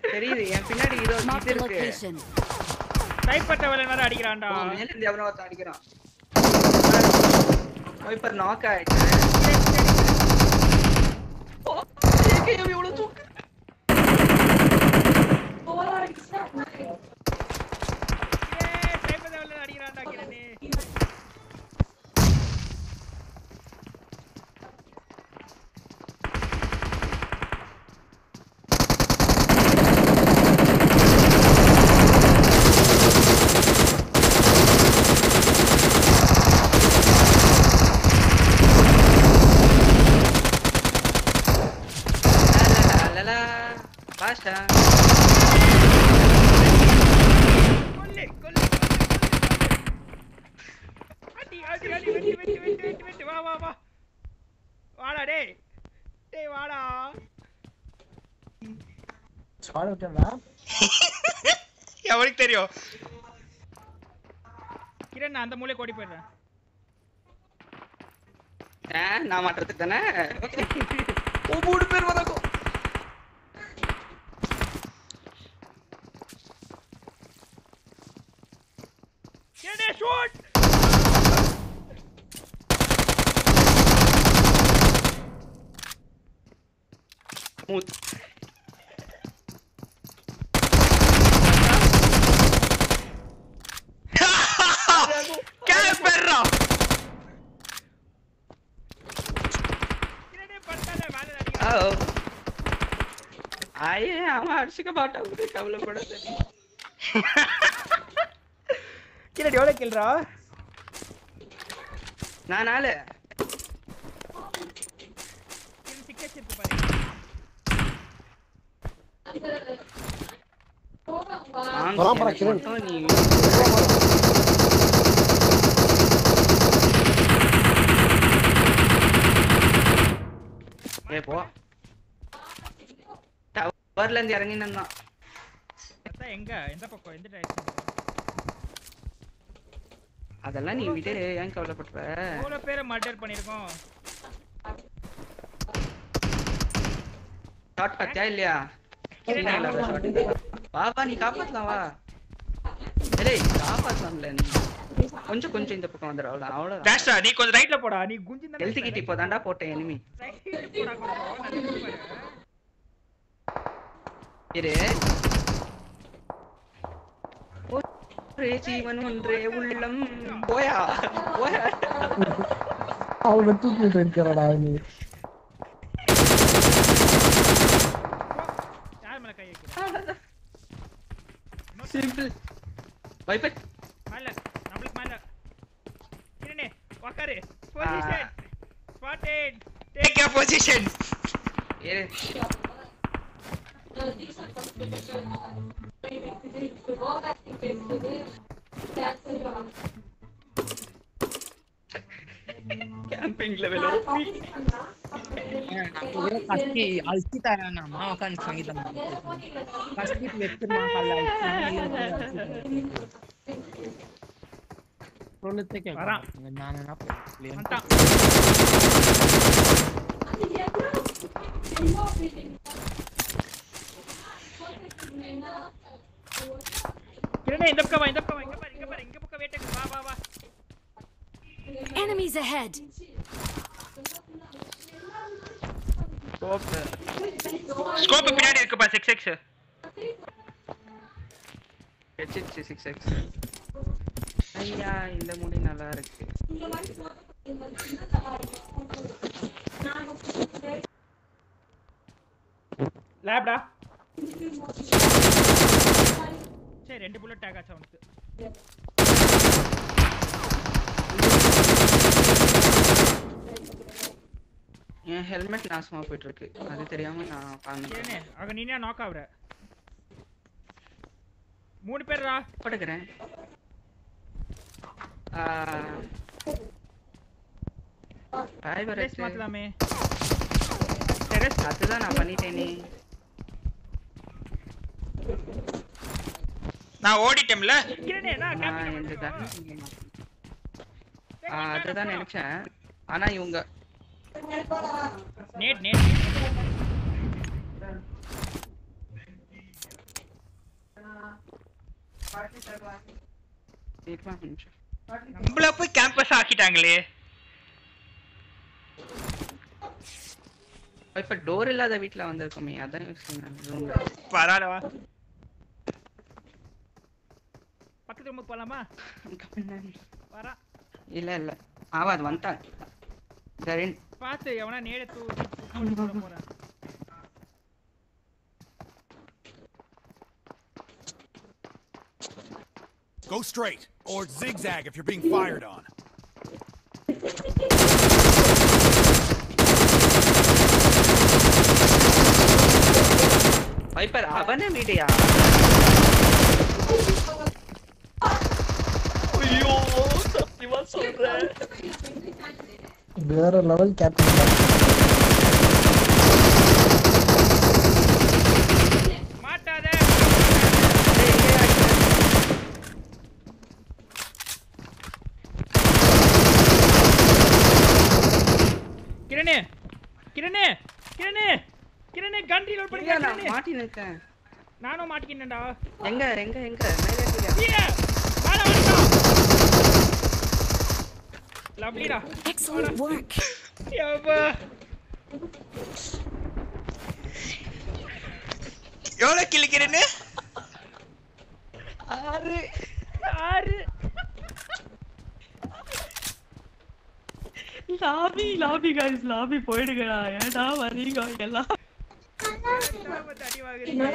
தெரியுது என் பின்னாடி இதோ Marked இது a இருக்கு location. டைப்பட்ட வேலை வேற அடிக்கிறான்டா அவன் மேல இருந்து எவனோ ஒருத்தன் அடிக்கிறான் வைப்பர் நாக் ஆயிடுச்சு ஓ, AKM இவ்வளவு தூக்கு. ஏய், டைப்பட்ட வேலை அடிக்கிறான்டா கிரணே லலலலலா. பாஸ்டா கொல்லு கொல்லு அடி அடி அடி வெட்டி வெட்டி வெட்டி வெட்டி வெட்டி வா வா வா வாடா டேய் டேய் வாடா ஸ்குவாட் விட்டா எவனுக்கு தெரியும் கிரண் நான் அந்த மூலையை ஓடி போயிடுறேன் ஆ, நான் மாட்டுறதுக்கு தானே ஓ மூணு பேர் வந்தாக்கும் கிரணே ஷூட் மூத் கேப் பெறா கிரணே பட்டால வேலை ஓ அடிக்கிறான் ஐயே அவன் அடிச்சுக்க மாட்டான் விடு, கவலைப்படாத நீ. கிரண் எவ்வளவு கில்றா நான் நாலு கிரண் சிக்கச் இருக்கு பாரு வாங்க, வரான் பாரு, எனக்கு கிரண். மட்டும் நீ ஏ போ டவர்ல இருந்து இறங்கி நின்னான் அதான் எங்க எந்த பக்கம் எந்த டைரக்ஷன் அதெல்லாம் நீ விடு ஏன் கவலைப்படுற எவ்வளவு பேரை மர்டர் பண்ணிருக்கோம் ஷார்ட் பாத்தியா இல்லையா சின்ன இல்லாத ஷார்ட் வா வா நீ காப்பாத்தலாம் வா ஏய் காப்பாத்தலாம்ல நீ கொஞ்சம் கொஞ்சம் இந்த பக்கம் வந்துடு அவ்வளோ அவ்வளோதான் டேஷ்டா நீ கொஞ்சம் ரைட்ல போடா நீ குஞ்சி தான் ஹெல்த் கிட் இப்போ தாண்டா போட்டேன் எனிமி ரைட் போடா கொஞ்சம் நான் திருப்பி வரேன். இரு ஒரே ஜீவன் ஒன்றே உள்ளம் போயா போயா அவனை தூக்கிட்டு இருக்கிறடா நீ யார் மேல கை வைக்கிற சிம்பிள் வைப்பட் மேல நம்மளுக்கு மேல கிரணே உக்காரு position spotted take your position இரு ಕ್ಯಾಂಪಿಂಗ್ ಲೆವೆಲ್ నాకు ఏదో కష్టి అల్చితారన్నమ్మా ఒక సంగీతం కష్టి వ్యక్తి మా కల్లా ಪ್ರವೃತ್ತಿಗೆ ವರ. ನಾನು ಅಂತ கிரணே இந்த பக்கம் வா இந்த பக்கம் வா இங்க பாரு இங்க பாரு இங்க பக்கம் வேட்டை வா வா வா Enemies ahead! ஸ்கோப் ஸ்கோப் பின்னாடி இருக்கு பா 6x ஹெச்ஹெச் சிக்ஸ் எக்ஸ் ஐயா இந்த முடி நல்லா இருக்கு லேப்டா சரி ரெண்டு புல்லட் டேக் ஆச்சு அவனுக்கு என் ஹெல்மெட் நாசமா போயிட்டு இருக்கு அது தெரியாம நான் கிரணே பண்ணேன் அங்க நீனே நாக் ஆகுற மூணு பேர்ரா படுக்கிறேன் பிளேஸ் மாத்தலாமே அதுதான் நான் பண்ணிட்டேனே நான் ஓடிட்டேன்ல கிரணே நான் நான் கேப்டன் என்று தான் வந்துட்டேன். ஆ, அதுதான் நினைச்சேன் ஆனா இவங்க நேட் நேட் இருப்பா ஒரு நிமிஷம் நம்மள போய் கேம்பஸ் ஆக்கிட்டாங்களே இப்ப டோர் இல்லாத வீட்ல வந்திருக்கோமே அதான் யோசிக்கிறேன் ரூம்ல பரவாயில்ல வா பக்கத்து ரூமுக்கு போலாமா வரா இல்ல இல்ல ஆவாது வந்துட்டான் இந்த ரெண்டு பார்த்து எவனா நேட தூக்கி போட்டு போட போறான் Go straight, or zigzag if you're being fired on. Viper அவனே வீடியா ஐயோ சத்தியமா சொல்றேன் வேற லெவல் கேப்டன் மாட்டாத கிரணே கிரணே கிரணே கிரணே கன் ரீலோட் பண்ணி இல்ல, நான் கிரணே மாட்டி நிற்கேன் நானும் மாட்டிக்கினேன்டா எங்க எங்க எங்க மேலே கீழே? கீழே மேல வந்துட்டான் லவ்லிடா Excellent work. யப்பா எவ்வளவு கிளிக்கிறேன்னு ஆறு ஆறு லாபி லாபி கைஸ் லாபி போயிடுங்கடா ஏடா வரீங்க எல்லாம் அடி வாங்குறீங்க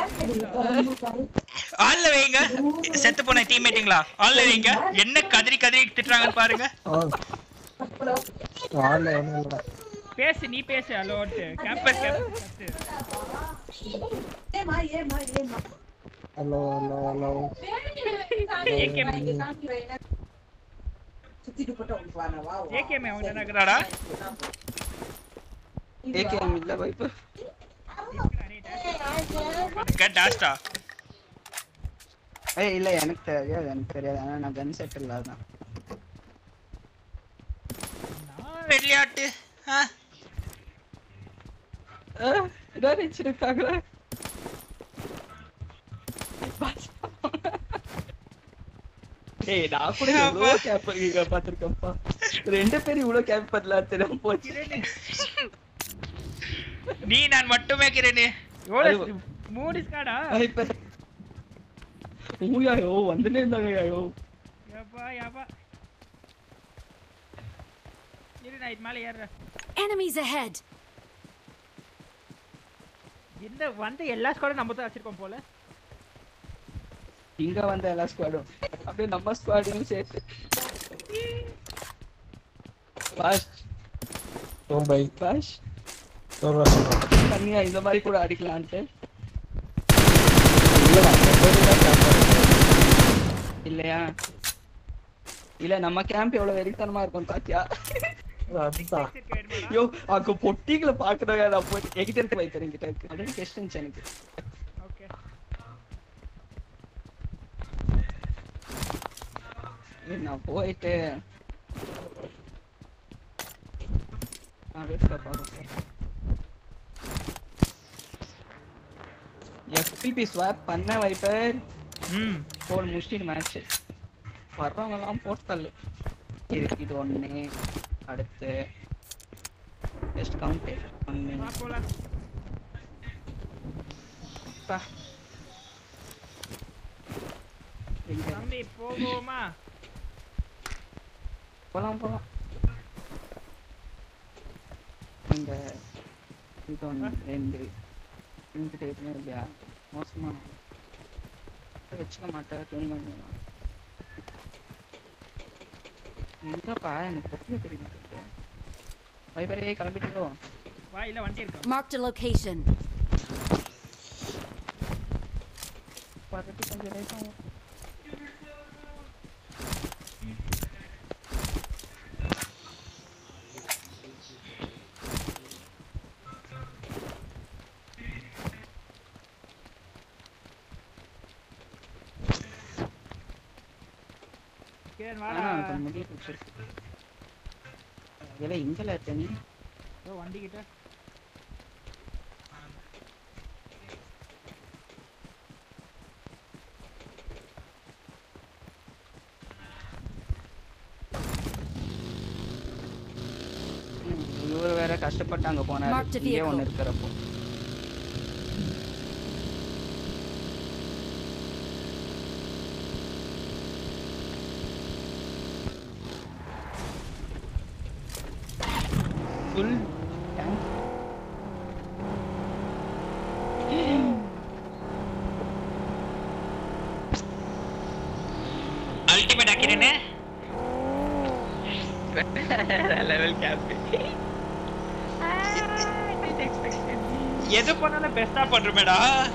ஆள்ல வைங்க செத்து போன டீம்மேட்டுங்களா ஆள்ல வைங்க என்ன கதறி கதறி திட்டுறாங்கன்னு பாருங்க ஆள் ஒன்றும் இல்லைடா பேசு நீ பேசு அலோட்டு campus campus hello hello hello AKM AKM அவன் நகராடா ஏகேஎம் இல்ல வைப்பர் டாஸ்டா ஏய் இல்ல எனக்கு தெரியாது எனக்கு தெரியாது ஆனா நான் கன் செட் இல்லாதான் விளையாட்டு ஆ என்ன நினைச்சிருக்காங்களா ஏய் நான் கூட இவ்வளோ கேப் இங்க பாத்திருக்கேன்ப்பா ரெண்டு பேரும் இவ்வளோ கேப் பண்ணலாம் தெரியாம போச்சு நீ நான் மட்டுமே கிரணு எவ்வளவு மூணு ஸ்காடா இப்ப ஊயாயோ வந்துட்டே இருந்தாங்க ஐயோ யப்பா யப்பா இரு நான் இது மேல ஏறுறேன் Enemies ahead. இந்த வந்த எல்லா ஸ்குவாடும் நம்ம தான் வச்சிருக்கோம் போல இங்க வந்த எல்லா ஸ்குவாடும் அப்படியே நம்ம ஸ்குவாடையும் சேர்த்து பாஷ் ஓ பை பாஷ் சொல்றா சொல்றா தனியா இந்த மாதிரி கூட அடிக்கலான்ட்டு இல்லடா எப்போதுமே கேப்டன் இல்லையா இல்ல நம்ம கேம்ப் எவ்வளவு வெறித்தனமா இருக்கும் பாத்தியா அதுதான் ஐயோ அங்க பொட்டிகளை பாக்குறவங்க நான் போய் எகிட்ட இருந்து வைக்கிறேன் என்கிட்ட இருக்கு அது டெஸ்ட் இருந்துச்சு எனக்கு ஓகே ஏய், நான் போயிட்டு நான் வீட்டுல பார்ப்பேன் எஃபிபி ஸ்வாப் பண்ண வைப்பர் ம் போல் முடிச்சிட்டு மேட்ச் வர்றவங்க எல்லாம் போட்டு தள்ளு இது இது ஒண்ணு அடுத்து ஜஸ்ட் கவுண்ட் ஒண்ணு வா போலாம் பா. எங்க? தம்பி போவோமா போலாம் போலாம் இந்த இது ஒண்ணு ரெண்டு ரெண்டு டைப்ல இல்லையா மோசமா வச்சுக்க மாட்டேன் துணி வாங்கலாம் எங்கப்பா எனக்கு பத்திய தெரிய மாட்டேங்குது வைபரே கிளம்பிட்டோ வா இல்ல வண்டி இருக்கு Marked a location. பதட்டி கொஞ்சம் லேட் ஆகும் கிரண் ஆனா வாடா கொஞ்சம் முடி பிடிச்சிருக்கு இதெல்லாம் இங்கல இருக்க நீ இதோ வண்டி கிட்ட கஷ்டப்பட்டு அங்க போனாரு Marked a இங்கே vehicle. ஒண்ணு இருக்கிறப்போ ஃபுல் அல்டிமேட் ஆக்கிறேன்னு லெவல் கேப் எது பண்ணாலும் பெஸ்டா பண்றமேடா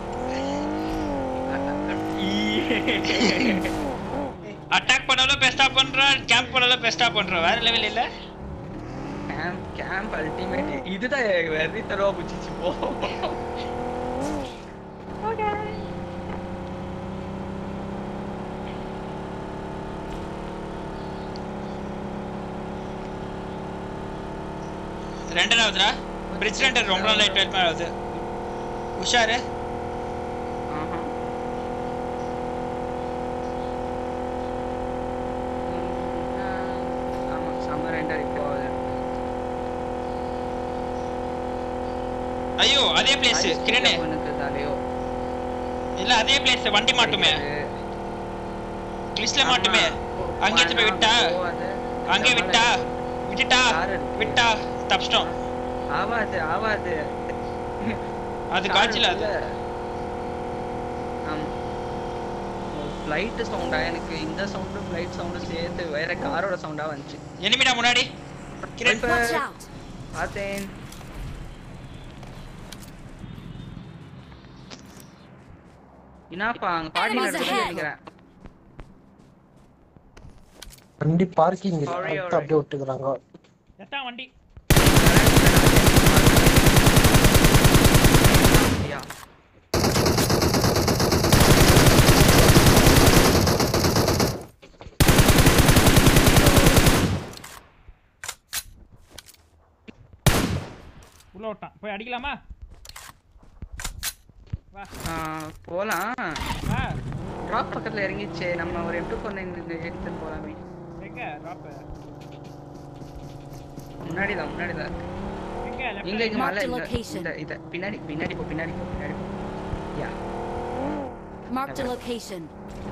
அட்டாக் பண்ணாலும் பெஸ்டா பண்றான் கேம்ப் பண்ணாலும் பெஸ்டா பண்றான் வேற லெவல் இல்ல கேம்ப் கேம்ப் அல்டிமேட் இதுதான் வெறி தரவா புச்சிச்சு போ ரெண்டாவதுடா பிரிட்ஜ் ரெண்டர் ரொம்ப நாள் லைட் ஆகுது உஷாரு ஆஹா. ஆமா சம்மர் ரெண்டர் இப்போ ஐயோ அதே பிளேஸ் கிரணே உனக்கு தலையோ இல்ல அதே பிளேஸ் வண்டி மாட்டுமே கிளிஸ்ல மாட்டுமே அங்கே எடுத்து போய் விட்டா அங்கே விட்டா விட்டுட்டா விட்டா தப்பிச்சிட்டோம் ஆவாது ஆவாது அது காய்ச்சல அது ஃப்ளைட் சவுண்டா எனக்கு இந்த சவுண்டு ஃப்ளைட் சவுண்டு சேர்த்து வேற காரோட சவுண்டா வந்துச்சு எனிமிடா முன்னாடி கிரண் இப்ப Watch out! பார்த்தேன் என்னப்பா அங்க பாட்டி Enemies நடக்குதுன்னு ahead. நினைக்கிறேன் வண்டி பார்க்கிங் Sorry, அடுத்து அப்படியே விட்டுக்கிறாங்க எத்தான் வண்டி யா உள்ள விட்டான் போய் அடிக்கலாமா வா ஆ, போலாம் வா ட்ராப் பக்கத்துல இறங்கிச்சு நம்ம ஒரு எட்டு கொண்டு எடுத்துன்னு போலாமே எங்க ராப் முன்னாடி தான் முன்னாடி தான் எங்க left இங்க இங்க Mark மலை the இந்த location. இந்த இத பின்னாடி பின்னாடி போ பின்னாடி போ பின்னாடி போ யா Marked a location.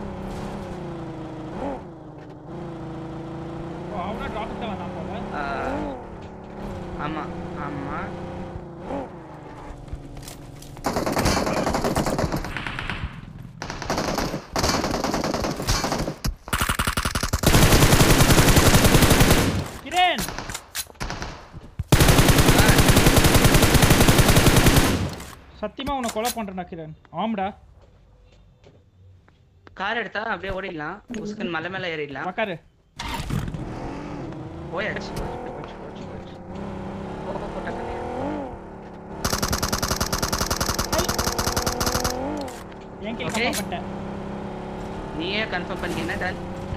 ஓ அவனா டிராப் தான் வந்தான் போல ஆ, ஆமா ஆமா கிரண் சத்தியமா உன்னை கொலை பண்றேன்டா கிரண் ஆம்டா கார் எடுத்தா அப்படியே ஓடிடலாம் உஸ்கன் மலை மேல ஏறிடலாம் உக்காரு போயாச்சு போச்சு போச்சு போச்சு போ போ, போ டக்குனு ஏறு. என் கீழே Okay. கம்பா பண்ணிட்டேன் நீயே கன்ஃபார்ம் பண்ணிட்டீங்கன்னா டன்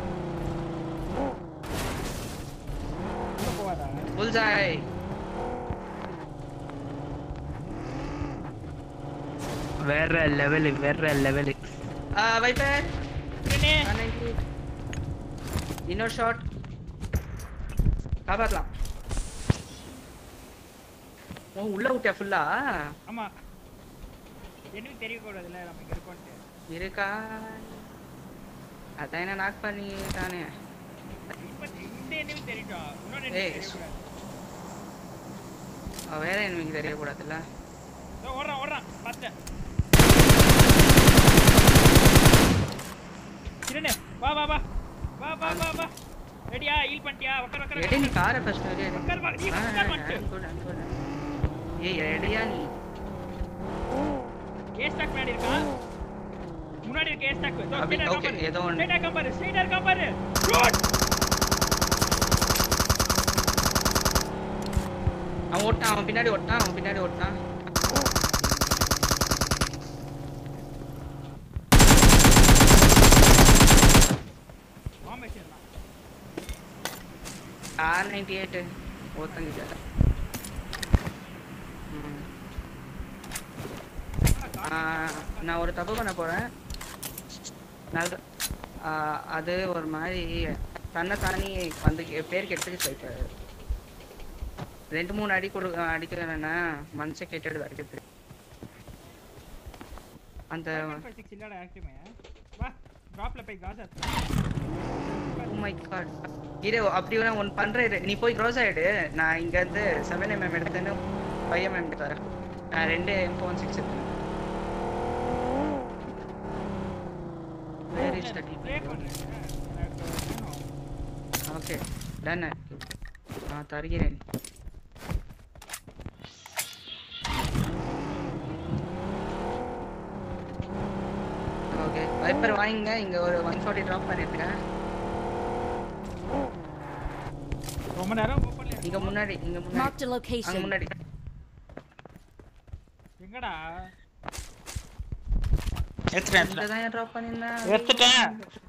உள்ள போவாதா புல்சாய் வேற லெவல் வேற லெவல் ஆ வைப்பர் கிரணே இன்னொரு ஷாட் காப்பாத்தலாம் ஓ உள்ள விட்டியா ஃபுல்லா ஆமா எனக்கு தெரியக்கூடாதுல்ல நம்ம இங்க இருக்கோன்ட்டு இருக்கா அதான் என்ன நாக் பண்ணி தானே இப்ப இந்த enemy தெரியட்டும் இன்னொரு enemy ஏய், தெரியக்கூடாது. அவ வேற எனக்கு தெரியக்கூடாதுல்ல இதோ ஓடுறான் ஓடுறான் பார்த்தேன் கிரணே வா வா வா வா வா வா வா ரெடியா ஹீல் பண்ணிட்டியா உட்கார் உட்கார் எடி நீ காரை ஃபர்ஸ்ட் வெளியே உட்கார் வா, நீ உட்கார் மாட்டு. ஏய் ரெடியா நீ ஏ ஸ்டாக் முன்னாடி இருக்கான் முன்னாடி இருக்க ஏ ஸ்டாக் இதோ அப்படி- ஸ்ட்ரைட்டா okay, இருக்கான் ஏதோ பாரு ஒண்ணு. ஸ்ட்ரைட்டா இருக்கான் பாரு ஸ்ட்ரைட்டா இருக்கான் பாரு ஷூட் அவன் ஓட்டான் அவன் பின்னாடி ஓட்டான் அவன் பின்னாடி ஓட்டான் ஃபார்மேஷன் தான் ஆர் நைன்டி எயிட் ஓத்தங்க நான் ஒரு தப்பு பண்ண போறேன் நல்ல ஆ, அது ஒரு மாதிரி தன்னை தானே வந்து கே- பேர் கெடுத்துக்கு போயிட்டாரு ரெண்டு மூணு அடி கொடு அடிக்கிறேன்னா மனுஷன் கேட்டு அடிக்கிறது அந்த ஃபைவ் சிக்ஸ் இல்லடா ஆக்டிமே வா டிராப்ல போய் காசா ஓ மை காட் இரு அப்படி வேணா ஒன் பண்றேன் இரு. நீ போய் க்ரோஸ் ஆயிடு நான் இங்க இருந்து செவன் எம்எம் எடுத்துன்னு ஃபைவ் எம்எம் எடுத்து வரேன் நான் ரெண்டு எம் ஃபோன் சிக்ஸ் எடுத்தேன் வேர் இஸ் த ப்ளே பண்றேன் எனக்கு வேணும் ஓகே டன் நான் தருகிறேன் ஓகே வைப்பர் வாங்கிங்க இங்க ஒரு ஒன் ஃபார்ட்டி ட்ராப் பண்ணிருக்கேன் ரொம்ப நேரம் ஓப்பன்ல இங்க முன்னாடி இங்க முன்னாடி Marked a அங்க location. முன்னாடி எங்கடா எடுத்துட்டேன் இங்க தான் ட்ராப் பண்ணிருந்தேன் எடுத்துட்டேன்.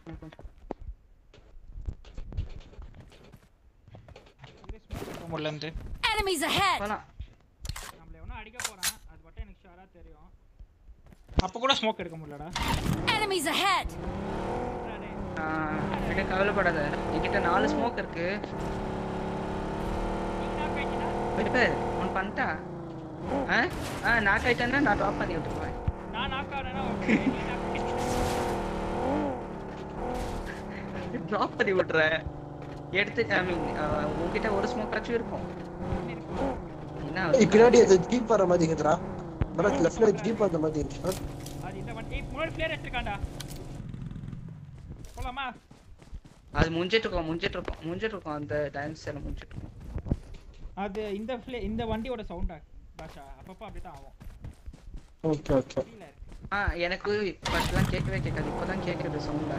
முடியலன்ட்டு Enemies ahead! போலாம் நம்மள எவனோ அடிக்க போறான் அது மட்டும் எனக்கு ஷுவரா தெரியும் அப்ப கூட ஸ்மோக் எடுக்க முடியலடா Enemies ahead! என்னடா டேய்? ஆஹ், என்கிட்ட கவலைப்படாத என்கிட்ட நாலு ஸ்மோக் இருக்கு நீ என்ன பேசினா வைப்பர் ஒன் பண்ணிட்டா ஆ ஆ நாக் ஆயிட்டேன்னா நான் ட்ராப் பண்ணி விட்டுருவேன் நான் நாக் ஆனேனா ஓகே நீ என்ன பேசினா ட்ராப் பண்ணி விட்டுறேன் எடுத்து ஐ மீன் உங்ககிட்ட ஒரு ஸ்மோக் ஆச்சும் இருக்கும் என்ன ஏய், பின்னாடி அது ஜீப் வர மாதிரி இருக்குதுடா பரத் லெஃப்ட்ல ஜீப் வந்த மாதிரி இருக்கு அது இந்த வண்டி முன்னாடி பிளேயர் எடுத்துக்காண்டா போலாமா அது முடிஞ்சிட்டு இருக்கோம் முடிஞ்சிட்டு இருக்கோம் முடிஞ்சிட்டு இருக்கோம் அந்த டான்ஸ் எல்லாம் முடிஞ்சிட்டு இருக்கோம் அது இந்த ஃபிளே இந்த வண்டியோட சவுண்டா பாஷா அப்பப்போ அப்படிதான் ஆகும் ஓகே ஓகே கீழ இருக்கு ஆ எனக்கு ஃபர்ஸ்ட்லாம் கேட்கவே கேட்காது இப்போதான் கேட்குறது சவுண்டா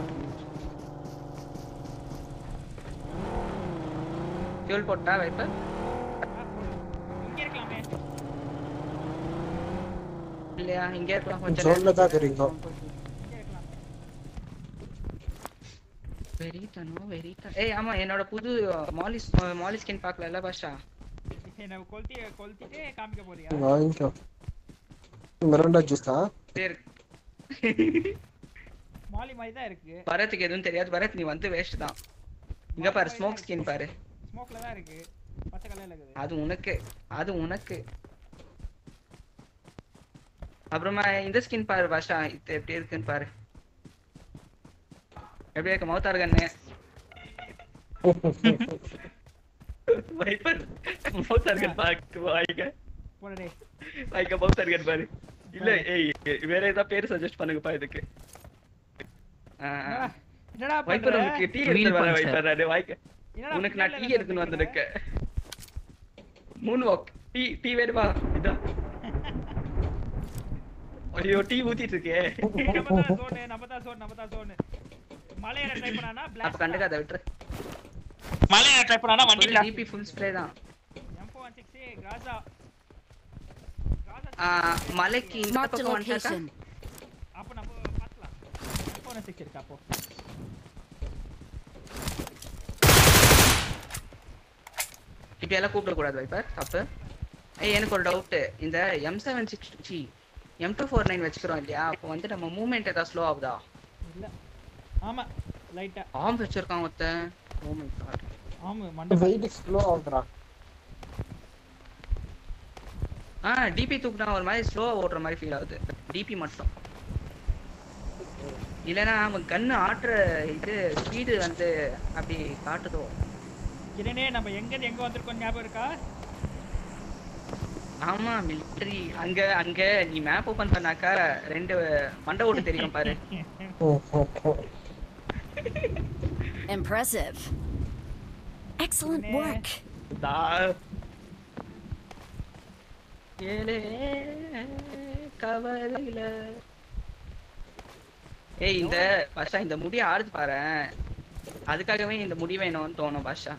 ஃபியூல் போட்டா வைப்பர் ஆ, போடு. இங்க இருக்கலாமே இல்லையா இங்கே இருக்கலாம் Zone ல தான் தெரியும். இங்க இருக்கலாமே வெரிட்டனோ வெரிட்டா ஏய் ஆமா என்னோட புது மாலிஸ் மாலி ஸ்கின் பார்க்கல பாஷா என்ன கொளுத்தி கொளுத்திட்டு காமிக்க போறியா வாங்கிக்கோ மிரண்டா ஜூஸ் தான் பேர் மாலி மாதிரி தான் இருக்கு பரத்துக்கு எதுவும் தெரியாது பரத் நீ வந்து வேஸ்ட் தான் இங்க பாரு ஸ்மோக் ஸ்கின் பாரு ஸ்மோக்ல தான் இருக்கு பச்சை கலர்ல இருக்குது அது உனக்கு அது உனக்கு அப்புறமா இந்த ஸ்கின் பாரு பாஷா இது எப்படி இருக்குன்னு பாரு எப்படி இருக்கு மௌத்தார் கண்ணு வைப்பர் மௌத்தார் கண் பாக்கு வாய்ங்க போடா டேய் வாய்க்க மௌத்தார் கண் பாரு இல்ல ஏய் வேற ஏதாவது பேர் சஜஸ்ட் பண்ணுங்கப்பா இதுக்கு ஆ, ஆ. என்னடா- என்னடா வைப்பர் பண்ற உனக்கு டீ Wheel எடுத்து வர puncher. வைப்பர் அது வாய்க்க என்னடா உனக்கு நான் பின்னாடி டீ எடுத்துன்னு எல்லாம் வந்திருக்கேன் மூணு வாக் டீ டீ வேணுமா இதான் ஐயோ டீ ஊத்திட்டு இருக்கே நம்ம தான் zone, நம்ம தான் zone, நம்ம தான் zone. மலையேற try பண்ணானா அப்ப blast கண்டுக்காத விட்டுரு மலையை ட்ரை பண்ணா வண்டி ஃபுல் டிபி ஃபுல் ஸ்ப்ரே தான் M416, Gaza. Gaza ஆ, மலைக்கு இந்த Marked a பக்கம் வந்துட்டாக்கா location. அப்ப நம்ம பார்க்கலாம். M416 இருக்கா அப்போ? இப்ப எல்லாம் கூப்பிட கூடாது வைப்பர் தப்பு ஏய் எனக்கு ஒரு டவுட் இந்த M seven six G M two four nine வச்சுக்கிறோம் இல்லையா அப்போ வந்து நம்ம மூவ்மெண்ட் ஏதாவது ஸ்லோ ஆகுதா இல்ல. ஆமா லைட்டா ஆம் வச்சிருக்கான் ஒருத்தன் ஓ மை காட் ஆமா மண்டை வெயிட் ஸ்லோ ஆகுதுடா ஆ டிபி தூக்குனா ஒரு மாதிரி ஸ்லோவா ஓடுற மாதிரி ஃபீல் ஆகுது டிபி மட்டும் இல்லைன்னா அவன் கண்ணு ஆட்டுற இது ஸ்பீடு வந்து அப்படி காட்டுதோ கிரணே நம்ம எங்க இருந்து எங்க வந்திருக்கோம் ஞாபகம் இருக்கா ஆமா மிலிட்டரி அங்க அங்க நீ மேப் ஓபன் பண்ணாக்கா ரெண்டு மண்டை ஓட்டு தெரியும் பாரு Impressive. Excellent Nah. work. தா ஏலே கவலையில ஏய் இந்த பாஷா இந்த முடி ஆடுது பாரு அதுக்காகவே இந்த முடி வேணும்னு தோணும் பாஷா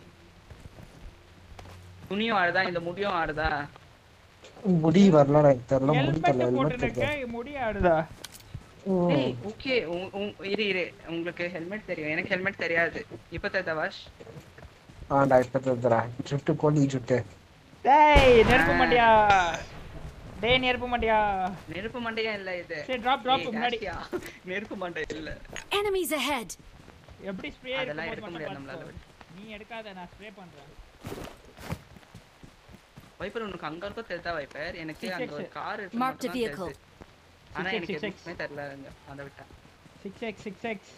துணியும் ஆடுதா இந்த முடியும் ஆடுதா முடி வரலடா எனக்கு தெரியல முடி ஹெல்மெட் தெரியல ஹெல்மெட் போட்டுருக்க தெரியல முடி ஆடுதா ஏய் ஓகே இரு இரு உங்களுக்கு ஹெல்மெட் தெரியும் எனக்கு ஹெல்மெட் தெரியாது இப்ப தெரியுதா வாஷ் ஆண்டா இப்ப தெரியுதுடா ஜுட்டு கோழி ஜுட்டு டேய் நெருப்பு ஆ. மாட்டியா டேய் நெருப்பு மாட்டியா நெருப்பு மண்டையா இல்ல இது சரி drop, drop, ஏய், முன்னாடி. காசியா, நெருப்பு மண்டை இல்ல Enemies ahead. எப்படி ஸ்ப்ரே அதெல்லாம் எடுக்கும் எடுக்க போது முடியாது மட்டும் நம்மளால. பார்த்துக்கோ. நீ எடுக்காத நான் ஸ்ப்ரே பண்றேன் வைப்பர் உனக்கு அங்க இருக்க தெரிதா வைப்பர் எனக்கு Six அந்த ஒரு X. Car Mark the vehicle. ஆனா Six X, எனக்கு six X. எதுவுமே தெரியல அங்க அதை விட்டா six X six X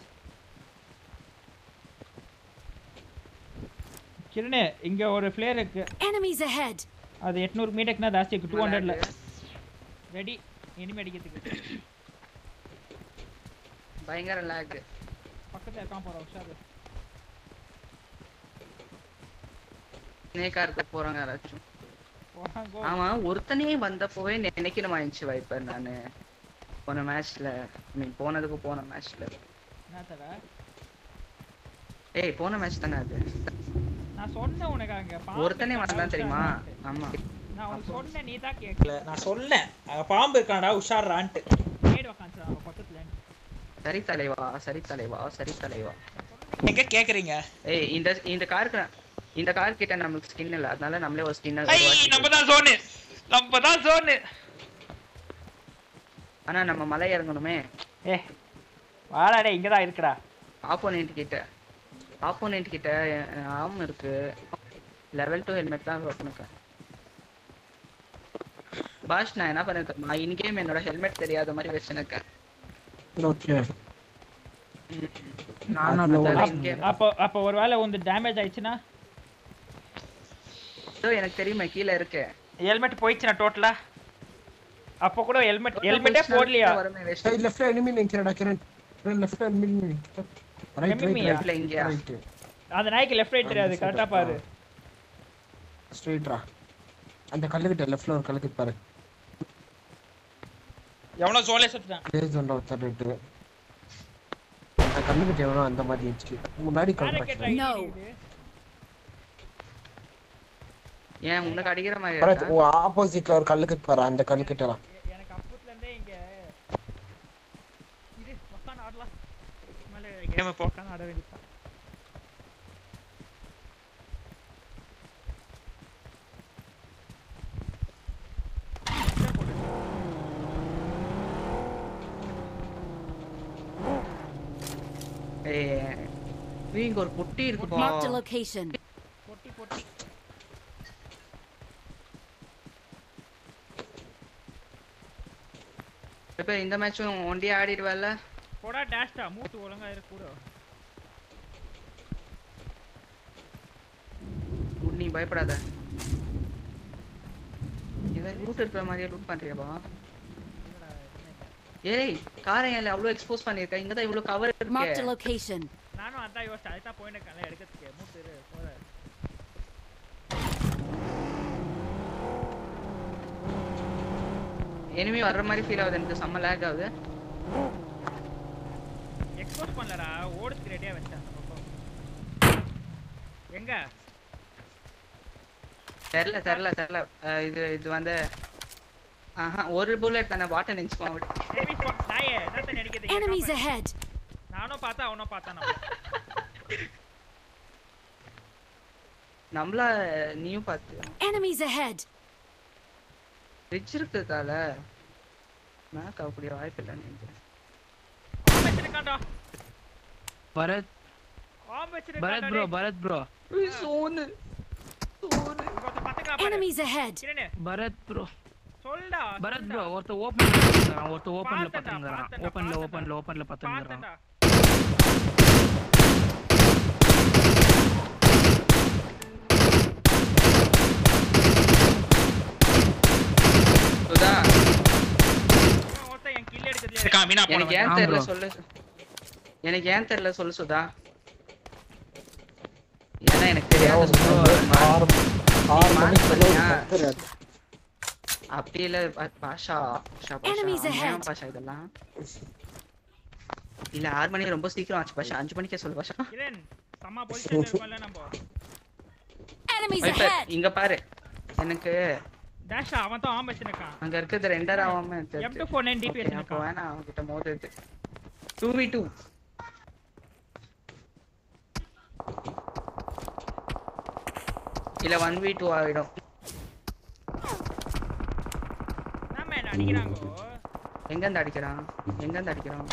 Kiran இங்க ஒரு ஃபிளேர் இருக்கு Enemies ahead. அது எட்நூறு மீட்டர்க்குனா ஜாஸ்தி இருக்கு டூ ஹண்ட்ரட்ல ரெடி இனிமே அடிக்கிறதுக்கு பயங்கர லேக் பக்கத்துல இருக்கான் போறோம் உஷாரு ஸ்னேக்கா இருக்க போறாங்க யாராச்சும் போறாங்க ஆமா ஒருத்தனே வந்தப்போவே நினைக்கணும் ஆயிடுச்சு வைப்பர் நானு போன மேட்ச்ல மீன் போனதுக்கு போன மேட்ச்ல என்ன தர ஏய் போன மேட்ச் தானே அது நான் சொன்னேன் உனக்கு அங்க பாம்பு ஒருத்தனே இருக்கான்டா, வந்தான் தெரியுமா உஷாரான்ட்டு. ஆமா நான் உனக்கு சொன்னேன் நீ தான் கேட்கல நான் சொன்னேன் அங்க பாம்பு இருக்கான்டா உஷாரான்ட்டு நேடு உக்காந்துச்சு அவங்க பக்கத்துல சரி தலைவா சரி தலைவா சரி தலைவா எங்க கேக்குறீங்க ஏய் இந்த இந்த காருக்கு நான்- இந்த கார் கிட்ட நமக்கு ஸ்கின் இல்ல அதனால நம்மளே ஒரு ஸ்கின் ஐ நம்ம தான் சோனு நம்ம தான் சோனு ஆனா நம்ம மலை இறங்கணுமே ஏ வாடா டேய் இங்க தான் இருக்குடா ஆப்போனென்ட் கிட்ட ஆப்போனென்ட் கிட்ட ஆம் இருக்கு லெவல் டூ ஹெல்மெட் தான் உனக்கு பாஷ் நான் என்ன பண்ணிருக்கேன் நான் இன் கேம் என்னோட ஹெல்மெட் தெரியாத மாதிரி வச்சிருக்கேன் ஓகே நானும் அதுல அப்படித்தான் ஒரு- in game அப்போ அப்போ ஒருவேளை வந்து டேமேஜ் ஆயிடுச்சுன்னா ஏதோ எனக்கு தெரியுமே கீழே இருக்கு ஹெல்மெட் போயிடுச்சுனா டோட்டலா அப்போ கூட ஹெல்மெட் ஹெல்மெட்டே போடலையா வருமே waste. ஏய் லெஃப்ட்ல எனிமி நிக்கிறடா கிரண் கிரண் லெஃப்ட்ல எனிமி நிக்கிற ரைட் Enemy யா? Left ல இங்கயா? ரைட் அந்த நாய்க்கு லெஃப்ட் ரைட் தெரியாது கரெக்டா பாரு ஸ்ட்ரைட்ரா அந்த கல்லுகிட்ட லெஃப்ட்ல ஒரு கல்லுக்கு பாரு எவனோ சோலே சுட்டுட்டான் பேஸ் ஒன்று ஒருத்தர் ரைட்டு அந்த கல்லுகிட்ட எவனோ அந்த மாதிரி இருந்துச்சு முன்னாடி பேரக்கெட் கல்லுக்கு No. ஏன் உனக்கு அடிக்கிற மாதிரி பரத் இருக்கா? உன் ஆப்போசிட்ல ஒரு கல்லுக்கு பாரு அந்த கல்லுக்கிட்டலாம் எனக்கு அப்பத்துல இருந்தே இங்க இது உட்காந்து ஆடலாம் மேலே கேம் இப்போ உட்காந்து ஆட வேண்டியதான் ஏய் ஏய், இங்க ஒரு பொட்டி இருக்குப்பா Marked a location. பொட்டி பொட்டி இப்ப இந்த மேட்சும் ஒண்டியா ஆடிடுவல்ல போடா டேஷ்டா மூட்டு ஒழுங்கா இருக்கு கூட நீ பயப்படாத இவன் ரூட் இருக்கிற மாதிரியே லூட் பண்றியாப்பா ஏய் காரையன்ல அவ்வளவு எக்ஸ்போஸ் பண்ணிருக்க இங்க தான் இவ்வளவு கவர் Marked a இருக்கு location. நானும் அதான் யோசிச்சேன் அதுதான் போயிட்டு இருக்கேன் எடுக்கிறதுக்கு மூட்டு இரு போற எனிமி வர்ற மாதிரி ஃபீல் ஆகுது எனக்கு செம்ம லேக் ஆகுது எக்ஸ்போஸ் பண்ணலடா ஓடுறதுக்கு ரெடியா வச்சேன் அந்த பக்கம் எங்க தெரியல தெரியல தெரியல அஹ் இது இது வந்து ஆஹா ஒரு புல்லட் தானே வாட்டர் நினைச்சுக்கோ Enemy spot. நாயே என்னத்த நினைக்கிறது Enemies ahead. நானும் பார்த்தா அவனும் பார்த்தான் நம்ம நம்மள நீயும் பார்த்து Enemies ahead. ரிச் இருக்கிறதால மேக் ஆகக்கூடிய வாய்ப்பு இல்லைன்னு நினைக்கிறேன் ஆம் வச்சிருக்கான்டா பரத் ஆம் பரத் வச்சிருக்கான்டா ப்ரோ டேய். பரத் ப்ரோ சோனு சோனு இங்க ஒருத்தன் பத்துக்கிறான் பாரு. Enemies ahead. Kiran, Bharat bro சொல்டா பரத் சொல்டா. ப்ரோ ஒருத்த ஓபன்ல பத்துங்கறான் ஒருத்த ஓபன்ல பார்த்தேன்டா, பத்துங்கறான் பார்த்தேன்டா, ஓபன்ல பார்த்தேன்டா. ஓபன்ல ஓபன்ல பத்துங்கறான் பார்த்தேன்டா. சுதா இவன் ஒருத்தன் என் kill எடுக்கிறதுலயே இருக்கான், வீணா எனக்கு போனவன். ஏன் ஆமா தெரியல bro. சொல்லு எனக்கு ஏன் தெரியல சொல்லு சுதா ஏன்னா எனக்கு தெரியாது சுதா. ஆறு ஆறு மார்க் மணிக்கு பண்ணியா? தெரியாது அப்படி இல்ல பா- பாஷா பாஷா Enemies பாஷா ahead. ஏன் பாஷா இதெல்லாம் இல்ல ஆறு மணி ரொம்ப சீக்கிரம் ஆச்சு பாஷா அஞ்சு மணிக்கே சொல்லு பாஷா கிரண், செம்ம position ல இருக்கோம்ல நம்ம. Enemies viper, ahead. இங்க பாரு எனக்கு டேஷா, அவன் தான் ஆம் வச்சிருக்கான். அங்க இருக்கிறது ரெண்டர் ஆகாம M249 DP அப்போ வச்சிருக்கான். வேணாம் அவன்கிட்ட மோதுது டூ வி டூ இல்ல ஒன் வி டூ ஆயிடும் என்னம்மா என்ன அடிக்கிறாங்கோ? எங்க இருந்து அடிக்கிறான் எங்க இருந்து அடிக்கிறான்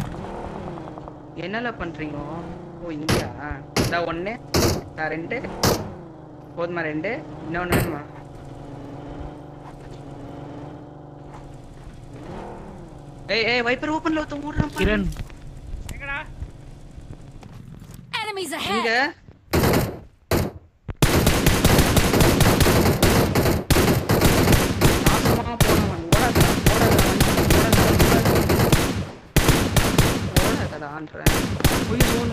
என்னல பண்றீங்க ஓ இங்கயா இதா ஒண்ணு நான் ரெண்டு போதுமா ரெண்டு இன்னொன்னு வேணுமா ஏய் ஏய் வைப்பர் ஓபன்ல ஒருத்தன் ஓடுறான் பாரு. கிரண் எங்கடா Enemies இங்க ahead! நாசமா போனவன் ஓடாதடா ஓடாதடா ஓடாதடா ஓடாதடான்றேன் போய் zone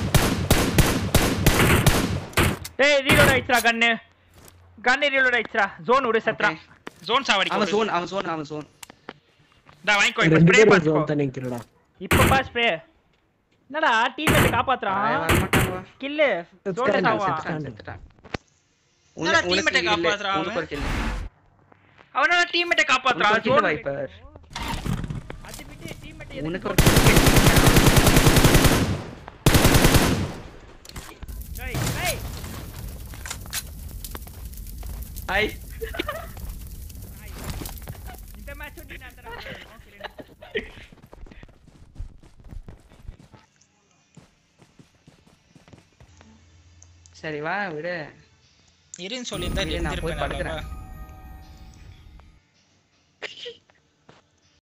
டேய் ரீலோட் ஆயிடுச்சுடா கன்னு கன்னு ரீலோட் ஆயிடுச்சுடா ஜோன் விடு செத்ரான் ஜோன் சாவடி அவன் zone அவன் zone அவன் zone டா வாங்கிக்கோ இப்போ ரெண்டு ஸ்ப்ரே பேரும் பாத்துக்கோ zone தான் நிக்கிறடா இப்போ பா ஸ்ப்ரே என்னடா டீம்மேட் காப்பாத்துறான் அவன் வரமாட்டான் வா. கில்லு ஜோன் செத்துட்டான், சாவா செத்துட்டான், செத்துட்டான். என்னடா உனக்கு- teammate-அ உனக்கு இல்ல, காப்பாத்துறான் உனக்கு ஒரு kill. அவனால டீம்மேட் உனக்கு காப்பாத்துறான் ஒரு kill ஜோன் வைப்பர். அது விட்டு டீம்மேட் உனக்கு ஒரு kill. டேய் டேய் ஹாய் இந்த மேட்ச் நீ நான் தரேன் சரி வா விடு இருன்னு சொல்லியிருந்தா இரு, நான் போய் இருந்திருப்பேன் படுக்கிறேன். நல்லவா.